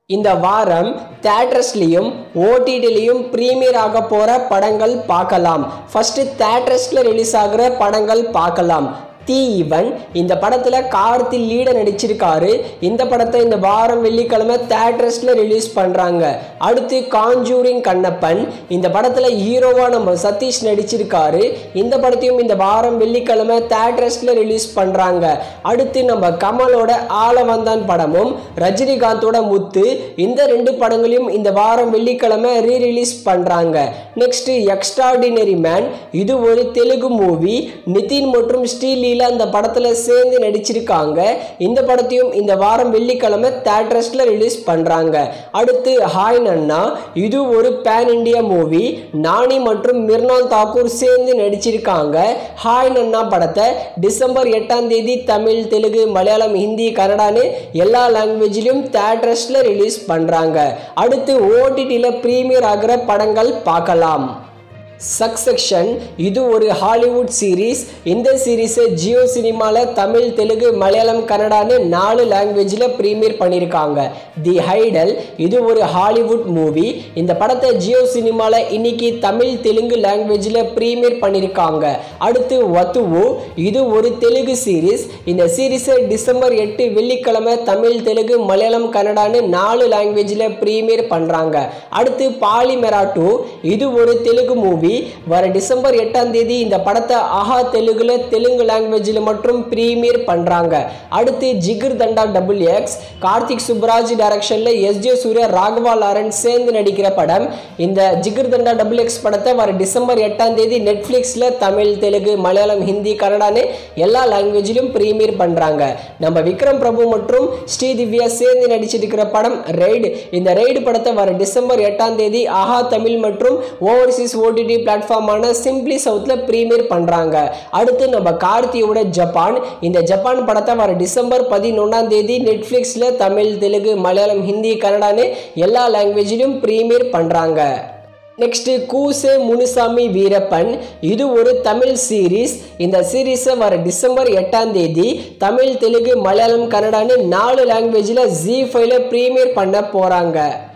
இந்த வாரம் தேட்ரஸ்லையும் ஓடிடிலையும் ப்ரீமியர் ஆக போகிற படங்கள் பார்க்கலாம் ஃபஸ்ட்டு தேட்ரஸில் ரிலீஸ் ஆகிற படங்கள் பார்க்கலாம் தி இவன் இந்த படத்தில் கார்த்தி லீட நடிச்சிருக்காரு இந்த படத்தை இந்த வாரம் வெள்ளிக்கிழமை தேட்ரஸில் ரிலீஸ் பண்ணுறாங்க அடுத்து காஞ்சூரிங் கண்ணப்பன் இந்த படத்தில் ஹீரோவாக நம்ம சதீஷ் நடிச்சிருக்காரு இந்த படத்தையும் இந்த வாரம் வெள்ளிக்கிழமை தேட்ரஸில் ரிலீஸ் பண்ணுறாங்க அடுத்து நம்ம கமலோட ஆள வந்தான் படமும் ரஜினிகாந்தோட முத்து இந்த ரெண்டு படங்களையும் இந்த வாரம் வெள்ளிக்கிழமை ரீ ரிலீஸ் பண்ணுறாங்க நெக்ஸ்ட் எக்ஸ்ட்ராடினரி மேன் இது ஒரு தெலுங்கு மூவி நிதின் மற்றும் ஸ்ரீலீலா அந்த படத்தில் சேர்ந்து நடிச்சிருக்காங்க இந்த படத்தையும் இந்த வாரம் வெள்ளிக்கிழமை தேட்ரஸில் ரிலீஸ் பண்ணுறாங்க அடுத்து ஹாய் நன்னா இது ஒரு பேன் இண்டியா மூவி நானி மற்றும் மிர்னால் தாக்கூர் சேர்ந்து நடிச்சிருக்காங்க ஹாய் நன்னா படத்தை டிசம்பர் எட்டாம் தேதி தமிழ் தெலுங்கு மலையாளம் ஹிந்தி கன்னடான்னு எல்லா லாங்குவேஜ்லையும் தேட்ரஸில் ரிலீஸ் பண்ணுறாங்க அடுத்து ஓடிடியில் ப்ரீமியர் ஆகிற படங்கள் பார்க்கலாம் சக்செக்ஷன் இது ஒரு ஹாலிவுட் சீரீஸ் இந்த சீரீஸை ஜியோ சினிமாவில் தமிழ் தெலுங்கு மலையாளம் கன்னடான்னு நாலு லாங்குவேஜில் ப்ரீமியர் பண்ணியிருக்காங்க தி ஹைடல் இது ஒரு ஹாலிவுட் மூவி இந்த படத்தை ஜியோ சினிமாவில் இன்னைக்கு தமிழ் தெலுங்கு லாங்குவேஜில் ப்ரீமியர் பண்ணியிருக்காங்க அடுத்து வத்துவு இது ஒரு தெலுங்கு சீரீஸ் இந்த சீரீஸை டிசம்பர் எட்டு வெள்ளிக்கிழமை தமிழ் தெலுங்கு மலையாளம் கன்னடான்னு நாலு லாங்குவேஜில் ப்ரீமியர் பண்ணுறாங்க அடுத்து பாலிமெராட்டு இது ஒரு தெலுங்கு மூவி வர டிசம்பர் எட்டாம் தேதி இந்த படத்தை ஆஹா தெலுங்குல தெலுங்கு லாங்குவேஜில் மற்றும் ப்ரீமியர் பண்ணுறாங்க அடுத்து Jigarthanda double X Karthik Subbaraj டைரக்ஷனில் S J Suryah Raghava Lawrence சேர்ந்து நடிக்கிற படம் இந்த ஜிகிர் தண்டா டபுள் எக்ஸ் படத்தை வர டிசம்பர் எட்டாம் தேதி நெட்ஃப்ளிக்ஸில் தமிழ் தெலுங்கு மலையாளம் ஹிந்தி கன்னடான்னு எல்லா லாங்குவேஜிலும் ப்ரீமியர் பண்ணுறாங்க நம்ம விக்ரம் பிரபு மற்றும் ஸ்ரீதிவ்யா சேர்ந்து நடிச்சிருக்கிற படம் ரெய்டு இந்த ரெய்டு படத்தை வர டிசம்பர் எட்டாம் தேதி ஆஹா தமிழ் மற்றும் ஓவர்சீஸ் ஓடிடி பிளாட்ஃபார்மான சிம்பிளி சவுத்தில் ப்ரீமியர் பண்ணுறாங்க அடுத்து நம்ம கார்த்தியோட ஜப்பான் இந்த ஜப்பான் படத்தை வர டிசம்பர் பதினொன்றாம் தேதி நெட்ஃப்ளிக்ஸில் தமிழ் தெலுங்கு மலையாளம் ஹிந்தி கன்னடான்னு எல்லா லாங்குவேஜிலும் ப்ரீமியர் பண்ணுறாங்க நெக்ஸ்ட் கூசே முனுசாமி வீரப்பன் இது ஒரு தமிழ் சீரீஸ் இந்த சீரீஸை வர டிசம்பர் எட்டாம் தேதி தமிழ் தெலுங்கு மலையாளம் கன்னடான்னு நாலு லாங்குவேஜில் ஜி ஃபைவ்ல ப்ரீமியர் பண்ண போகிறாங்க